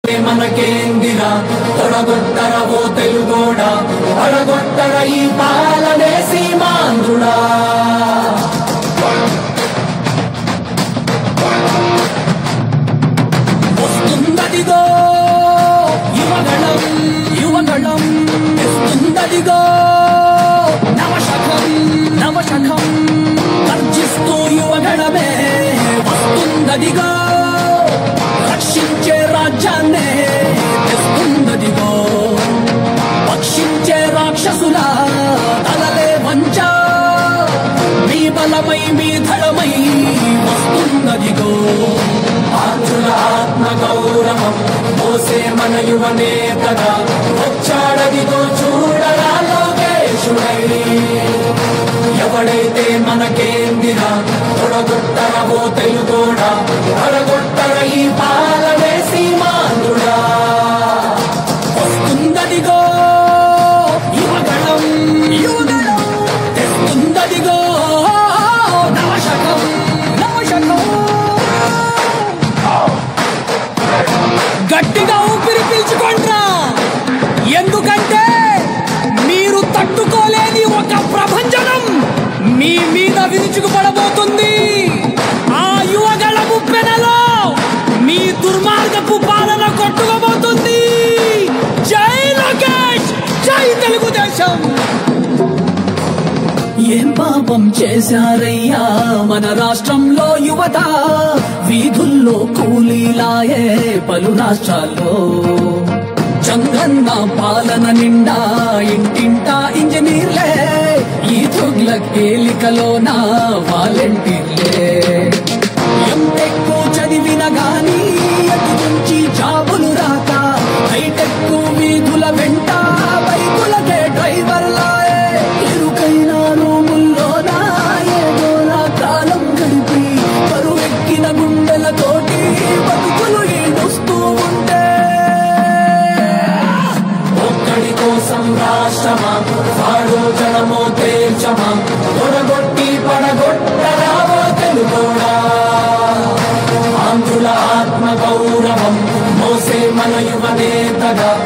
మనకేందిరా తొడగొట్టర ఓ తెలుగోడ తొడగొట్టర ఈ పాలనే సీమాంధ్రుడా వస్తుందదిగో యువగళం యువగళం తెస్తుందదిగో నవశకం నవశకం గర్జిస్తూ యువగళమే వస్తుందదిగో రక్షించే రాజ్యాన్నే తెస్తుందదిగో పక్షించే రాక్షసుల తలలే వంచ మీ బలమై మీ ధడమై వస్తున్నదిగో ఆంధ్రుల ఆత్మ గౌరవం మోసే మన యువ నేతగా వచ్చాడదిగో చూడరా లోకేశుడై ఎవడైతే మనకేందిరా తొడగొట్టరవో తెలుగోడా తొడగొట్టర ఈ పాలనే సీమాంధ్రుడా వస్తుందదిగో యువగణం యువగణం తెస్తుందదిగో నవశకం నవశకం గట్టిగా ఊపిరి పీల్చుకోండ్రా ఎందుకంటే మీరు తట్టుకోలేని ఒక ప్రభంజనం మీ మీద విరుచుకుపడబోతుంది ఆ యువగళ ముప్పెనలో మీ దుర్మార్గపు పాలన కొట్టుకోబోతుంది జై లోకేష్ జై తెలుగుదేశం ఏం పాపం చేశారయ్యా మన రాష్ట్రంలో యువత వీధుల్లో కూలీలాయే పలు రాష్ట్రాల్లో చంద్రన్న పాలన నిండా ఇంటింటా ఇంజనీర్లే ఈ తుగ్ల కేలికలోన వాలంటీర్లే ఎంటెక్ చదివిన గాని అటు నుంచి జాబులు రాక హైటెక్ వీధుల వెంట బైకులకే డ్రైవర్లాయే ఇరుకైన రూముల్లోన ఏదోలా కాలం గడిపి బరువెక్కిన గుండెలతోటి బతుకులు ఈడుస్తూ ఉంటే ఒక్కడి కోసం రాష్ట్రమా వాడో జనమో తేల్చమా తొడగొట్టి పడగొట్టరావో తెలుగోడా ఆంధ్రుల ఆత్మ గౌరవం మోసే మన యువ నేతగా